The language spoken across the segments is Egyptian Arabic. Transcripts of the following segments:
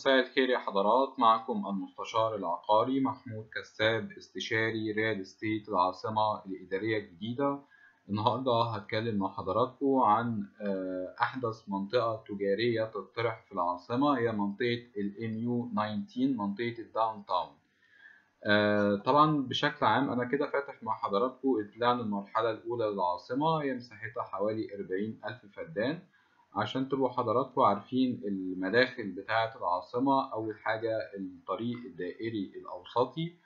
مساء الخير يا حضرات معكم المستشار العقاري محمود كساب استشاري ريال استيت العاصمة الإدارية الجديدة النهاردة هتكلم مع حضراتكم عن أحدث منطقة تجارية تطرح في العاصمة هي منطقة ال MU 19 منطقة الداون تاون طبعا بشكل عام أنا كده فاتح مع حضراتكم البلان المرحلة الأولى للعاصمة هي مساحتها حوالي 40 ألف فدان عشان تبقوا حضراتكم عارفين المداخل بتاعة العاصمة أول حاجة الطريق الدائري الأوسطي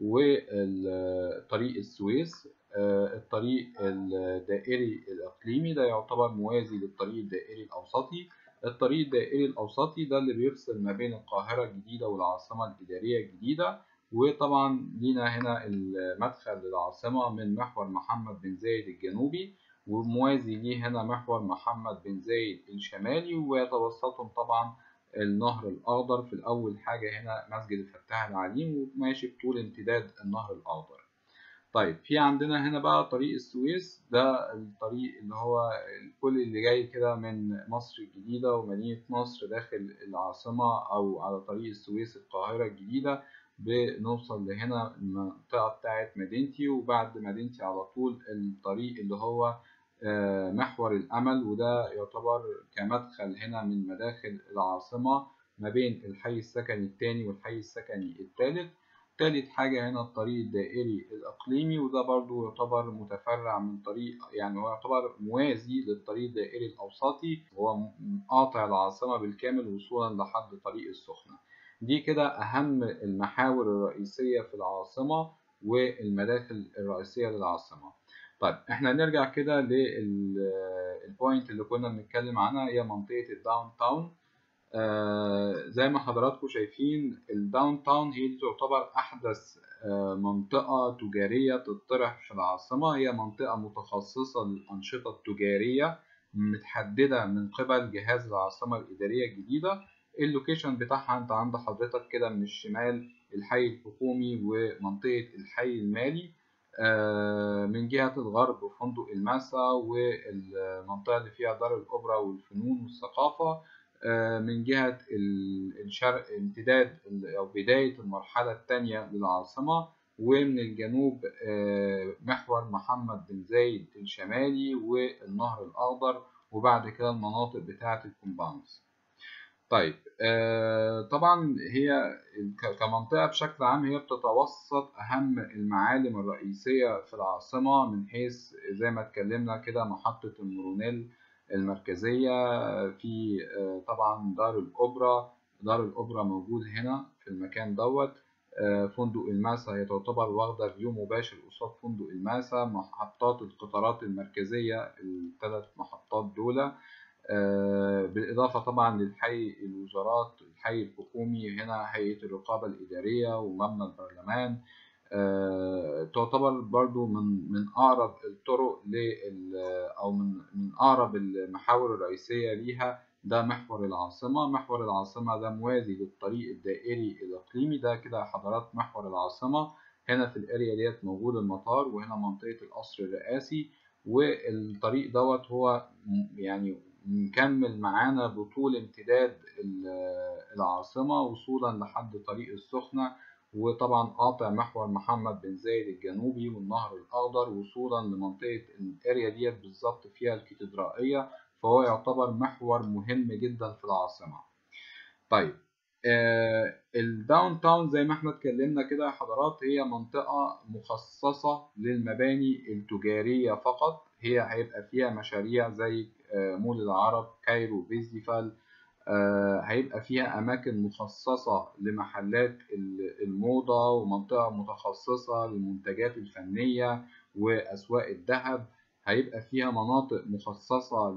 وطريق السويس الطريق الدائري الإقليمي ده يعتبر موازي للطريق الدائري الأوسطي الطريق الدائري الأوسطي ده اللي بيفصل ما بين القاهرة الجديدة والعاصمة الإدارية الجديدة وطبعا لينا هنا المدخل للعاصمة من محور محمد بن زايد الجنوبي وموازي ليه هنا محور محمد بن زايد الشمالي ويتوسطهم طبعا النهر الأخضر في الأول حاجة هنا مسجد الفتاح العليم وماشي بطول امتداد النهر الأخضر طيب في عندنا هنا بقى طريق السويس ده الطريق اللي هو كل اللي جاي كده من مصر الجديدة ومدينة نصر داخل العاصمة أو على طريق السويس القاهرة الجديدة بنوصل لهنا المنطقة بتاعت مدينتي وبعد مدينتي على طول الطريق اللي هو محور الأمل وده يعتبر كمدخل هنا من مداخل العاصمة ما بين الحي السكني الثاني والحي السكني الثالث تالت حاجة هنا الطريق الدائري الإقليمي وده برضو يعتبر متفرع من طريق يعني هو يعتبر موازي للطريق الدائري الأوسطي وهو قاطع العاصمة بالكامل وصولا لحد طريق السخنة دي كده أهم المحاور الرئيسية في العاصمة والمداخل الرئيسية للعاصمة طيب احنا نرجع كده للبوينت اللي كنا بنتكلم عنها هي منطقة الداون تاون آه زي ما حضراتكم شايفين الداون تاون هي دي تعتبر أحدث آه منطقة تجارية تطرح في العاصمة هي منطقة متخصصة للأنشطة التجارية متحددة من قبل جهاز العاصمة الإدارية الجديدة اللوكيشن بتاعها انت عند حضرتك كده من الشمال الحي الحكومي ومنطقة الحي المالي من جهة الغرب فندق الماسا والمنطقة اللي فيها دار الأوبرا والفنون والثقافة من جهة الشرق امتداد أو بداية المرحلة الثانية للعاصمة ومن الجنوب محور محمد بن زايد الشمالي والنهر الأخضر وبعد كده المناطق بتاعة الكومباوندز طيب آه طبعا هي كمنطقة بشكل عام هي بتتوسط أهم المعالم الرئيسية في العاصمة من حيث زي ما اتكلمنا كده محطة المرونيل المركزية في آه طبعا دار الأوبرا دار الأوبرا موجود هنا في المكان دوت آه فندق الماسا هي تعتبر واخدة فيو مباشر قصاد فندق الماسا محطات القطارات المركزية الثلاث محطات دول بالإضافة طبعا للحي الوزارات الحي الحكومي هنا هيئة الرقابة الإدارية ومبنى البرلمان تعتبر برضو من من أقرب الطرق لل أو من من أقرب المحاور الرئيسية ليها ده محور العاصمة محور العاصمة ده موازي للطريق الدائري الإقليمي ده كده حضرات محور العاصمة هنا في الاريا ديت موجود المطار وهنا منطقة القصر الرئاسي والطريق دوت هو يعني مكمل معانا بطول امتداد العاصمة وصولا لحد طريق السخنة وطبعا قاطع محور محمد بن زايد الجنوبي والنهر الأخضر وصولا لمنطقة الاريا ديت بالظبط فيها الكاتدرائية فهو يعتبر محور مهم جدا في العاصمة طيب آه الداون تاون زي ما احنا اتكلمنا كده يا حضرات هي منطقة مخصصة للمباني التجارية فقط هي هيبقى فيها مشاريع زي آه مول العرب كايرو فيزيفال آه هيبقى فيها أماكن مخصصة لمحلات الموضة ومنطقة متخصصة للمنتجات الفنية وأسواق الذهب هيبقى فيها مناطق مخصصة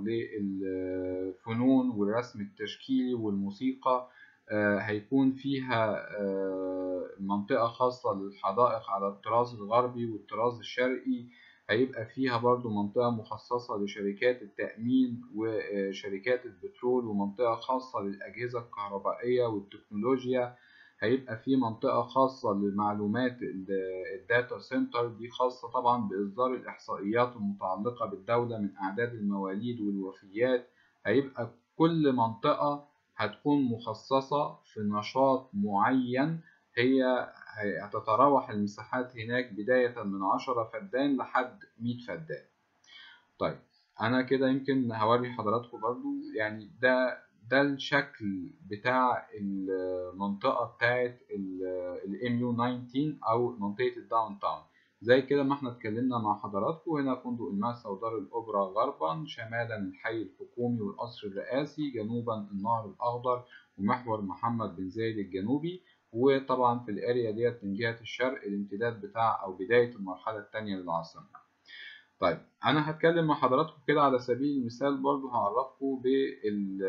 للفنون والرسم التشكيلي والموسيقى هيكون فيها منطقة خاصة للحدائق على الطراز الغربي والطراز الشرقي هيبقى فيها برضو منطقة مخصصة لشركات التأمين وشركات البترول ومنطقة خاصة للأجهزة الكهربائية والتكنولوجيا هيبقى في منطقة خاصة لمعلومات الداتا سنتر دي خاصة طبعا بإصدار الإحصائيات المتعلقة بالدولة من أعداد المواليد والوفيات هيبقى كل منطقة هتكون مخصصة في نشاط معين هي هتتراوح المساحات هناك بداية من 10 فدان لحد 100 فدان طيب أنا كده يمكن هوري حضراتكم برضو يعني ده ده الشكل بتاع المنطقة بتاعت ال MU 19 أو منطقة الداون تاون زي كده ما احنا اتكلمنا مع حضراتكم هنا فندق الماسة ودار الأوبرا غربا شمالا الحي الحكومي والقصر الرئاسي جنوبا النهر الأخضر ومحور محمد بن زايد الجنوبي وطبعا في الاريا ديت من جهة الشرق الامتداد بتاع أو بداية المرحلة الثانية للعاصمة. طيب أنا هتكلم مع حضراتكم كده على سبيل المثال برضو هعرفكم بال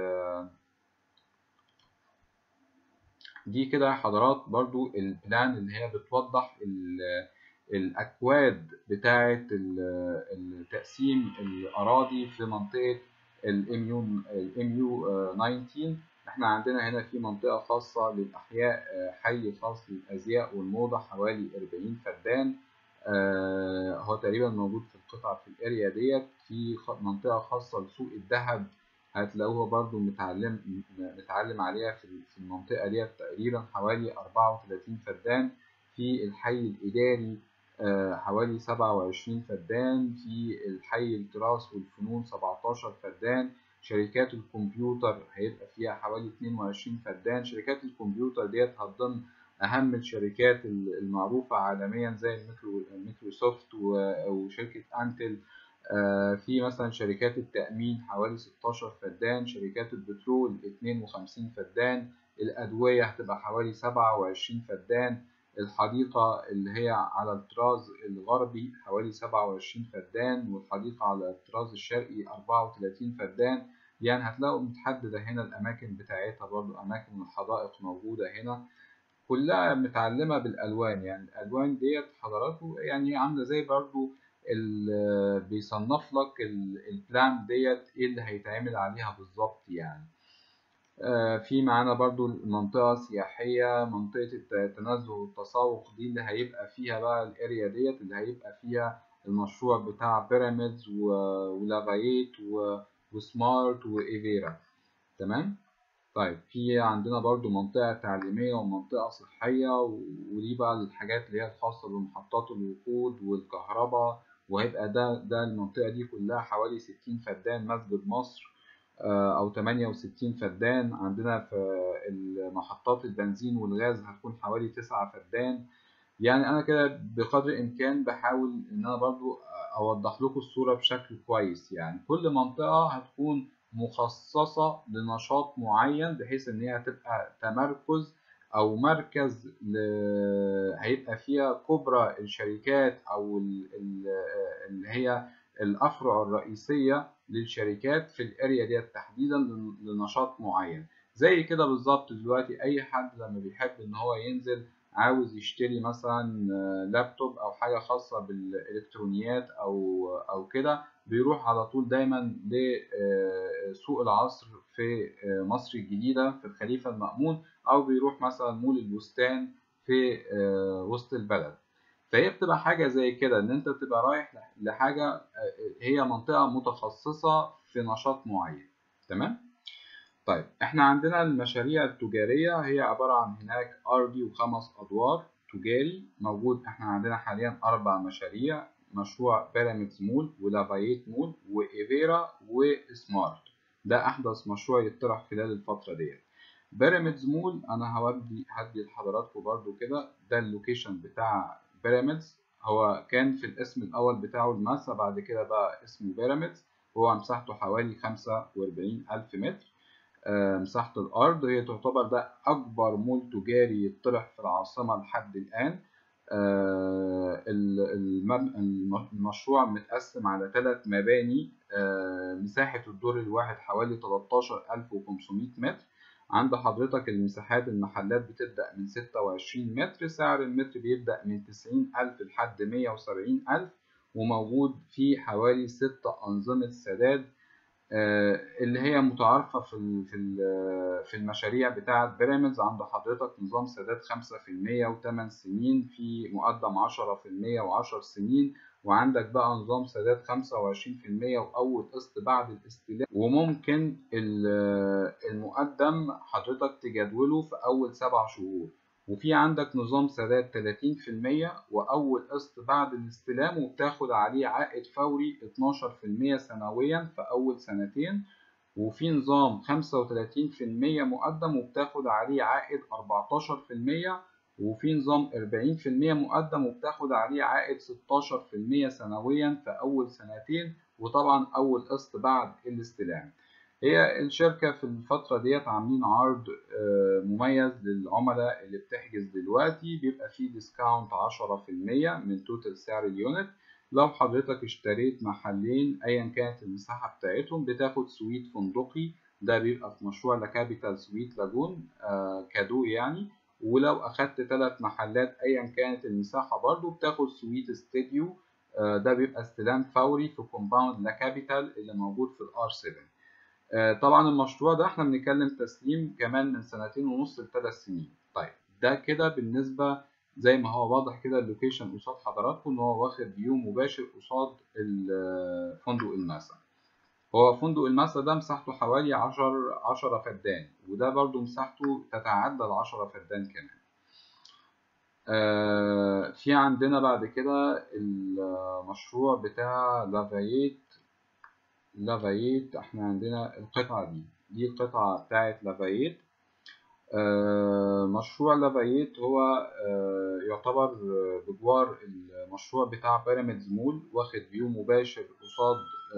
دي كده حضرات برضو البلان اللي هي بتوضح الأكواد بتاعة التقسيم الأراضي في منطقة الاميو الاميو 19 احنا عندنا هنا في منطقة خاصة للأحياء حي خاص للأزياء والموضة حوالي 40 فدان هو تقريبا موجود في القطعة في الاريا ديت في منطقة خاصة لسوق الذهب هتلاقوها برضو متعلم متعلم عليها في المنطقة ديت تقريبا حوالي 34 فدان في الحي الإداري حوالي 27 فدان في الحي التراث والفنون 17 فدان شركات الكمبيوتر هيبقى فيها حوالي 22 فدان شركات الكمبيوتر ديت هتضم أهم الشركات المعروفة عالميا زي الميكروسوفت وشركة أنتل في مثلا شركات التأمين حوالي 16 فدان شركات البترول 52 فدان الأدوية هتبقى حوالي 27 فدان الحديقة اللي هي على الطراز الغربي حوالي 27 فدان والحديقة على الطراز الشرقي 34 فدان يعني هتلاقوا متحددة هنا الأماكن بتاعتها برضو أماكن الحدائق موجودة هنا كلها متعلمة بالألوان يعني الألوان ديت حضراتكم يعني عاملة زي برضو بيصنف لك البلان ديت ايه اللي هيتعمل عليها بالظبط يعني في معانا برضو منطقة سياحية منطقة التنزه والتسوق دي اللي هيبقى فيها بقى الاريا ديت اللي هيبقى فيها المشروع بتاع بيراميدز ولافايت وسمارت وايفيرا تمام طيب في عندنا برضو منطقة تعليمية ومنطقة صحية ودي بقى الحاجات اللي هي الخاصة بمحطات الوقود والكهرباء وهيبقى ده ده المنطقة دي كلها حوالي 60 فدان مسجد مصر أو 68 فدان عندنا في محطات البنزين والغاز هتكون حوالي 9 فدان يعني أنا كده بقدر الإمكان بحاول إن أنا برضو أوضح لكم الصورة بشكل كويس يعني كل منطقة هتكون مخصصة لنشاط معين بحيث إن هي هتبقى تمركز أو مركز ل... هيبقى فيها كبرى الشركات أو اللي هي الأفرع الرئيسية للشركات في الاريا ديت تحديدا لنشاط معين زي كده بالظبط دلوقتي أي حد لما بيحب إن هو ينزل عاوز يشتري مثلا لابتوب أو حاجة خاصة بالإلكترونيات أو أو كده بيروح على طول دايما لسوق العصر في مصر الجديدة في الخليفة المأمون أو بيروح مثلا مول البستان في وسط البلد فهي بتبقى حاجة زي كده إن أنت بتبقى رايح لحاجة هي منطقة متخصصة في نشاط معين تمام؟ طيب احنا عندنا المشاريع التجارية هي عبارة عن هناك أرضي وخمس أدوار تجاري موجود احنا عندنا حاليا أربع مشاريع مشروع بيراميدز مول ولافايت مول وإيفيرا وسمارت ده أحدث مشروع يطرح خلال الفترة ديت بيراميدز مول أنا هودي هدي لحضراتكم برضو كده ده اللوكيشن بتاع بيراميدز هو كان في الاسم الأول بتاعه الماسة بعد كده بقى اسمه بيراميدز هو مساحته حوالي خمسة وأربعين ألف متر آه مساحة الأرض هي تعتبر ده أكبر مول تجاري يطرح في العاصمة لحد الآن آه المشروع متقسم على ثلاث مباني آه مساحة الدور الواحد حوالي 13500 متر عند حضرتك المساحات المحلات بتبدأ من 26 متر سعر المتر بيبدأ من 90000 لحد 170000 وموجود فيه حوالي ست أنظمة سداد اللي هي متعارفة في في المشاريع بتاعة بيراميدز عند حضرتك نظام سداد 5% و8 سنين في مقدم 10% و10 سنين وعندك بقى نظام سداد 25% وأول قسط بعد الاستلام وممكن المقدم حضرتك تجدوله في أول سبع شهور وفي عندك نظام سداد 30% وأول قسط بعد الاستلام وبتاخد عليه عائد فوري 12% سنويا في أول سنتين وفي نظام 35% مقدم وبتاخد عليه عائد 14% وفي نظام 40% مقدم وبتاخد عليه عائد 16% سنويا في أول سنتين وطبعا أول قسط بعد الاستلام هي الشركة في الفترة ديت عاملين عرض مميز للعملاء اللي بتحجز دلوقتي بيبقى فيه ديسكاونت 10% من توتال سعر اليونت لو حضرتك اشتريت محلين ايا كانت المساحة بتاعتهم بتاخد سويت فندقي ده بيبقى في مشروع لاكابيتال سويت لاجون آه كادو يعني ولو اخدت ثلاث محلات ايا كانت المساحة برضو بتاخد سويت استديو آه ده بيبقى استلام فوري في كومباوند لاكابيتال اللي موجود في الار 7 آه طبعا المشروع ده احنا بنتكلم تسليم كمان من سنتين ونص لثلاث سنين طيب ده كده بالنسبة زي ما هو واضح كده اللوكيشن قصاد حضراتكم ان هو واخد فيو مباشر قصاد فندق الماسا هو فندق الماسا ده مساحته حوالي عشر عشرة فدان وده برضو مساحته تتعدى العشرة فدان كمان آه في عندنا بعد كده المشروع بتاع لافايت لافايت احنا عندنا القطعة دي دي القطعة بتاعت لافايت آه مشروع لافايت هو آه يعتبر بجوار المشروع بتاع بيراميدز مول واخد فيو مباشر قصاد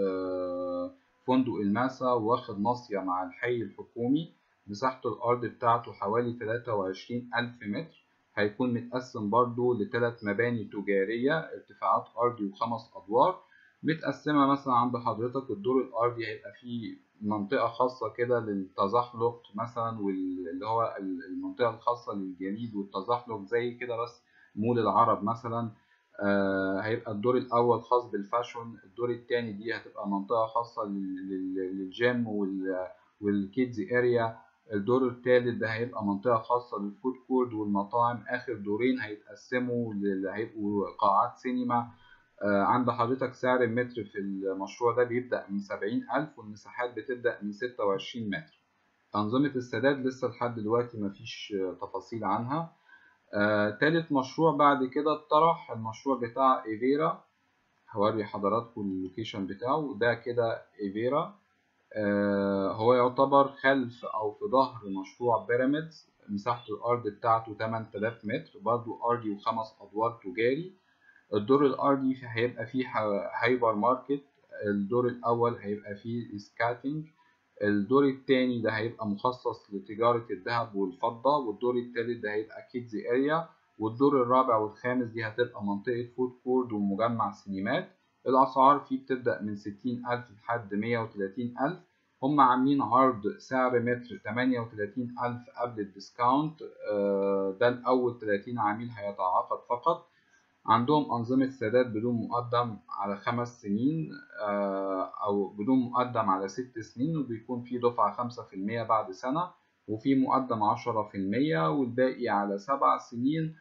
آه فندق الماسا واخد ناصية مع الحي الحكومي مساحة الأرض بتاعته حوالي 23 ألف متر هيكون متقسم برضو لثلاث مباني تجارية ارتفاعات أرضي وخمس أدوار متقسمة مثلا عند حضرتك الدور الأرضي هيبقى فيه منطقة خاصة كده للتزحلق مثلا واللي هو المنطقة الخاصة للجليد والتزحلق زي كده بس مول العرب مثلا آه هيبقى الدور الأول خاص بالفاشون الدور التاني دي هتبقى منطقة خاصة للجيم والكيدز اريا الدور التالت ده هيبقى منطقة خاصة للفود كورد والمطاعم آخر دورين هيتقسموا هيبقوا قاعات سينما عند حضرتك سعر المتر في المشروع ده بيبدأ من سبعين ألف والمساحات بتبدأ من ستة وعشرين متر أنظمة السداد لسه لحد دلوقتي مفيش تفاصيل عنها آه، تالت مشروع بعد كده اتطرح المشروع بتاع ايفيرا هوري حضراتكم اللوكيشن بتاعه ده كده ايفيرا آه، هو يعتبر خلف او في ظهر مشروع بيراميدز مساحة الارض بتاعته 8000 متر برضو ارضي وخمس ادوار تجاري الدور الارضي هيبقى فيه هايبر ماركت الدور الاول هيبقى فيه سكاتنج الدور التاني ده هيبقى مخصص لتجارة الذهب والفضة والدور التالت ده هيبقى كيدز اريا والدور الرابع والخامس دي هتبقى منطقة فود كورد ومجمع سينمات الأسعار فيه بتبدأ من ستين ألف لحد مية وتلاتين ألف هم عاملين عرض سعر متر تمانية وتلاتين ألف قبل الديسكاونت ده الأول تلاتين عميل هيتعاقد فقط عندهم أنظمة سداد بدون مقدم على خمس سنين أو بدون مقدم على ست سنين وبيكون في دفعة خمسة في المية بعد سنة وفي مقدم عشرة في المية والباقي على سبع سنين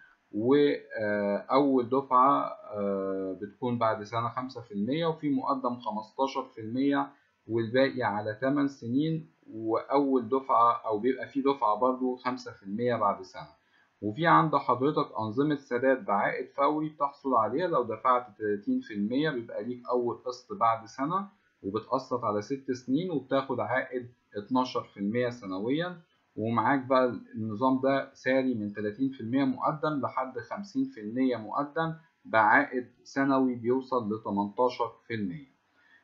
وأول دفعة بتكون بعد سنة خمسة في المية وفي مقدم خمستاشر في المية والباقي على تمن سنين وأول دفعة أو بيبقى في دفعة برضو خمسة في المية بعد سنة وفي عند حضرتك أنظمة سداد بعائد فوري بتحصل عليها لو دفعت 30% بيبقى ليك أول قسط بعد سنة وبتقسط على ست سنين وبتاخد عائد 12% سنويا ومعاك بقى النظام ده ساري من 30% مقدم لحد 50% مقدم بعائد سنوي بيوصل ل 18%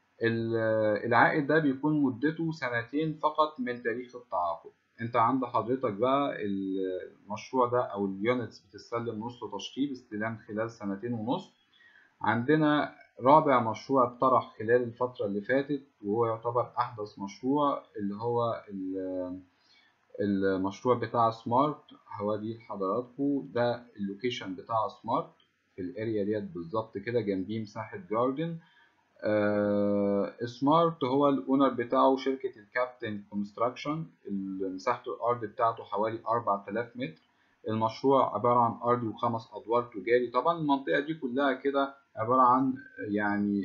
العائد ده بيكون مدته سنتين فقط من تاريخ التعاقد انت عند حضرتك بقى المشروع ده او اليونتس بتستلم نص تشطيب استلام خلال سنتين ونص عندنا رابع مشروع اتطرح خلال الفترة اللي فاتت وهو يعتبر أحدث مشروع اللي هو المشروع بتاع سمارت هوريه لحضراتكم ده اللوكيشن بتاع سمارت في الاريا ديت بالظبط كده جنبيه مساحة جاردن آه سمارت هو الاونر بتاعه شركة الكابتن كونستراكشن مساحة الارض بتاعته حوالي 4000 متر المشروع عبارة عن أرضي وخمس أدوار تجاري طبعا المنطقة دي كلها كده عبارة عن يعني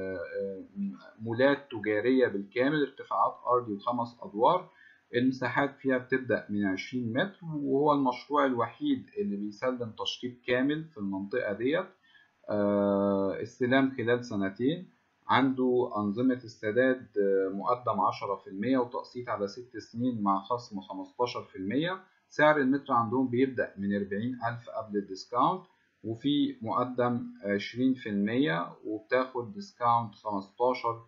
مولات تجارية بالكامل ارتفاعات أرضي وخمس أدوار المساحات فيها بتبدأ من 20 متر وهو المشروع الوحيد اللي بيسلم تشطيب كامل في المنطقة ديت استلام خلال سنتين عنده أنظمة السداد مقدم 10% وتقسيط على 6 سنين مع خصم 15% سعر المتر عندهم بيبدأ من 40000 قبل الديسكاونت وفي مقدم 20% وبتاخد ديسكاونت 15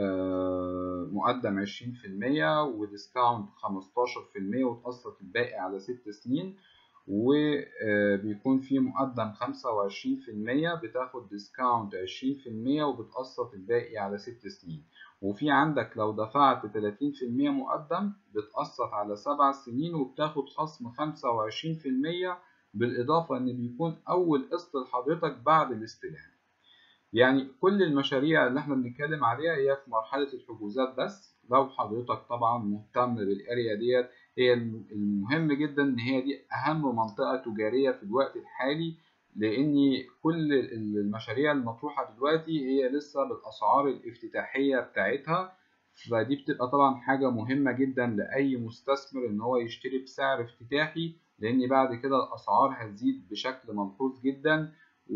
مقدم 20% وديسكاونت 15% وتقسط الباقي على 6 سنين وبيكون في مقدم 25% بتاخد ديسكاونت 20% وبتقسط الباقي على 6 سنين وفي عندك لو دفعت 30% مقدم بتقسط على 7 سنين وبتاخد خصم 25% بالإضافة إن بيكون أول قسط لحضرتك بعد الاستلام يعني كل المشاريع اللي احنا بنتكلم عليها هي في مرحلة الحجوزات بس لو حضرتك طبعا مهتم بالاريا ديت هي المهم جدا ان هي دي اهم منطقة تجارية في الوقت الحالي لان كل المشاريع المطروحة دلوقتي هي لسه بالاسعار الافتتاحية بتاعتها فدي بتبقى طبعا حاجة مهمة جدا لأي مستثمر إن هو يشتري بسعر افتتاحي لأن بعد كده الأسعار هتزيد بشكل ملحوظ جدا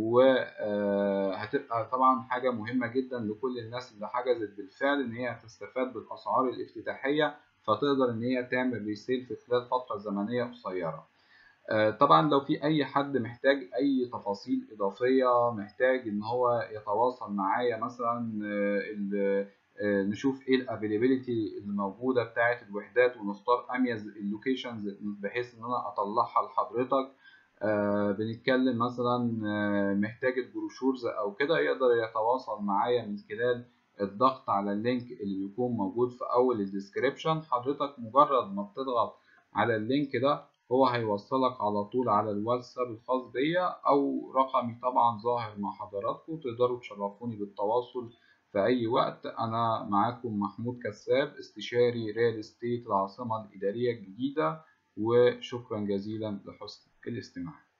وهتبقى طبعا حاجة مهمة جدا لكل الناس اللي حجزت بالفعل إن هي هتستفاد بالأسعار الافتتاحية فتقدر إن هي تعمل ريسيل في خلال فترة زمنية قصيرة. طبعا لو في أي حد محتاج أي تفاصيل إضافية محتاج إن هو يتواصل معايا مثلا نشوف ايه الافيلابيلتي الموجوده بتاعه الوحدات ونختار اميز اللوكيشنز بحيث ان انا اطلعها لحضرتك آه بنتكلم مثلا آه محتاج البروشورز او كده يقدر يتواصل معايا من خلال الضغط على اللينك اللي بيكون موجود في اول الديسكريبشن حضرتك مجرد ما بتضغط على اللينك ده هو هيوصلك على طول على الواتساب الخاص بيا او رقمي طبعا ظاهر مع حضراتكم تقدروا تشرفوني بالتواصل في اي وقت انا معاكم محمود كساب استشاري ريال استيت العاصمة الادارية الجديدة وشكرا جزيلا لحسن الاستماع